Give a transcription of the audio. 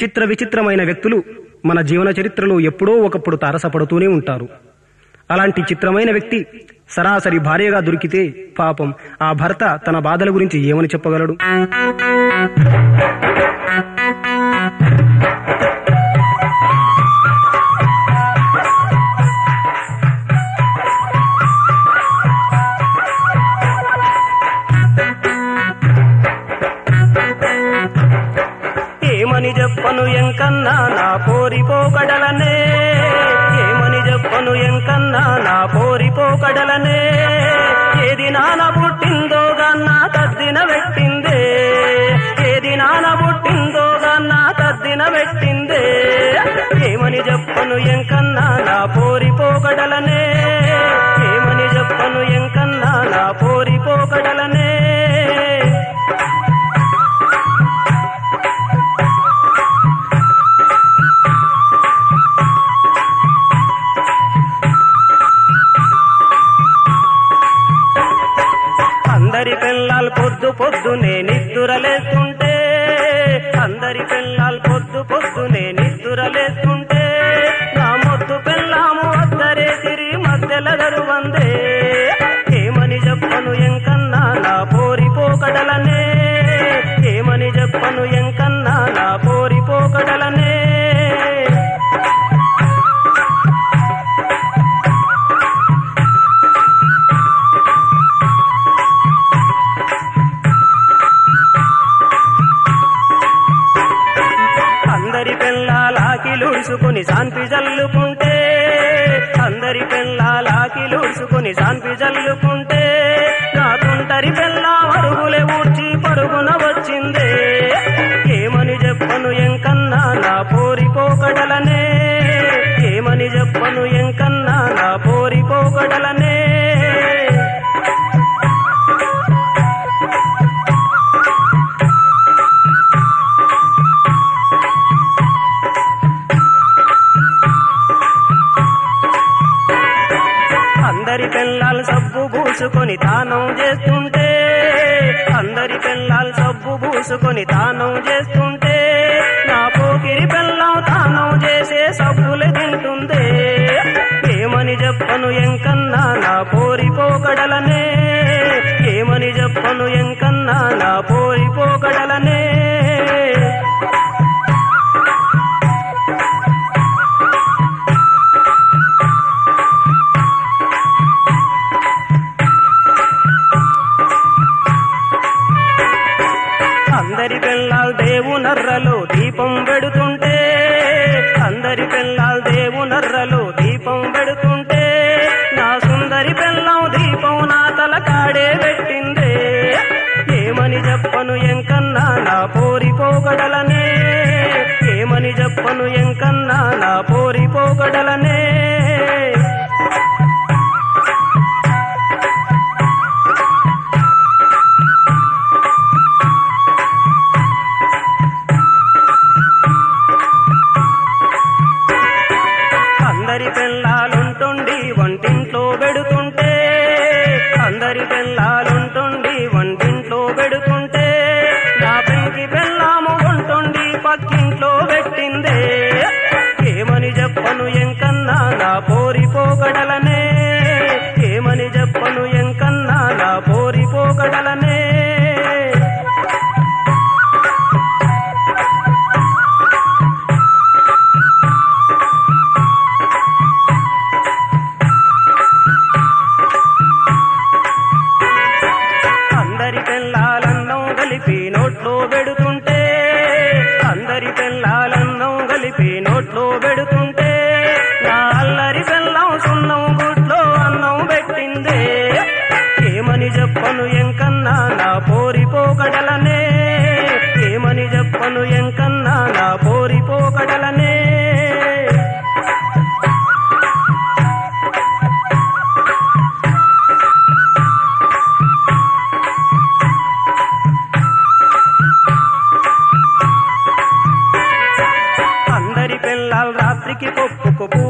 చిత్ర విచిత్రమైన వ్యక్తులు మన జీవన చరిత్రలో ఎప్పుడో ఒకప్పుడు తారసపడుతూనే ఉంటారు అలాంటి చిత్రమైన వ్యక్తి సరాసరి భార్యగా దొరికితే పాపం ఆ భర్త తన బాధల గురించి ఏమని చెప్పగలడు ఏమని చెప్పను ఎంకన్నా నా పోరిపోకడలనే ఏమని చెప్పను ఎంకన్నా నా పోరిపోకడలనే ఏది నాన పుట్టిందో గన్నా తద్దిన పెట్టిందే ఏది నాన పుట్టిందో గన్నా తద్దిన పెట్టిందే ఏమని చెప్పను ఎంకన్నా నా పోరిపోకడలనే ఏమని చెప్పను ఎంకన్నా నా పోరిపోకడలనే అందరి పిల్లలు పొద్దు పొద్దునే నిద్దురలేస్తుంటే అందరి పిల్లలు పొద్దు పొద్దునే నిద్దురలేస్తుంటే నా మొద్దు పిల్లాము వద్దరే తిరి మధ్యల గరువందే ఏమని చెప్పను ఎంకన్నా నా పోరిపోకడలనే ఏమని చెప్పను ఎంకన్నా నా పోరిపోకడలనే అందరి పెళ్ళాలాకిలుడుసుకుని శాంతి జల్లుకుంటే అందరి పెళ్ళాలాకిలుడుసుకుని శాంతి జల్లుకుంటే నా తుంటరి పెళ్ళ అరుగులే ఊడ్చి పరుగున వచ్చిందే ఏమని చెప్పను ఎంకన్నా నా పోరిపోకడలనే ఏమని చెప్పను ఎంకన్నా నా పోరిపోకడలనే అందరి పిల్లలు సబ్బు పూసుకొని తానం చేస్తుంటే అందరి పిల్లలు సబ్బు పూసుకొని తానం చేస్తుంటే నా పోకిరి పిల్లం తానం చేసే సబ్బులు తింటుందే ఏమని చెప్పను ఎంకన్నా నా పోరిపోకడలనే ఏమని చెప్పను ఎంకన్నా నా పోరిపోకడలనే అందరి పిల్లలు దేవు నర్రలో దీపం పెడుతుంటే అందరి పిల్లలు దేవు నర్రలో దీపం పెడుతుంటే నా సుందరి పిల్లం దీపం నా తల కాడే పెట్టిందే ఏమని చెప్పను ఎంకన్నా నా పోరిపోగడలనే ఏమని చెప్పను ఎంకన్నా నా పోరిపోగడలనే అందరి పిల్లలుంటుండి వంటింట్లో పెడుతుంటే అందరి పిల్లలుంటుండి వంటింట్లో పెడుతుంటే నా పెంకి పిల్లాము ఉంటుండి పక్కింట్లో పెట్టిందే ఏమని చెప్పను ఎంకన్నా నా పోరిపోగడలనే ఏమని చెప్పను ఎంకన్నా నా పోరిపోగడలనే అందరి పిల్లాలన్నం కలిపి నోట్లో పెడుతుంటే అందరి పిల్లాలన్నం కలిపి నోట్లో పెడుతుంటే నా అల్లరి పిల్లం సున్నం గుట్లో అన్నం పెట్టిందే ఏమని చెప్పను ఎంకన్నా నా పోరిపోకడలనే ఏమని చెప్పను ఎంకన్నా నా పోరిపోకడలనే అందరి పిల్లలు రాత్రికి పప్పుకు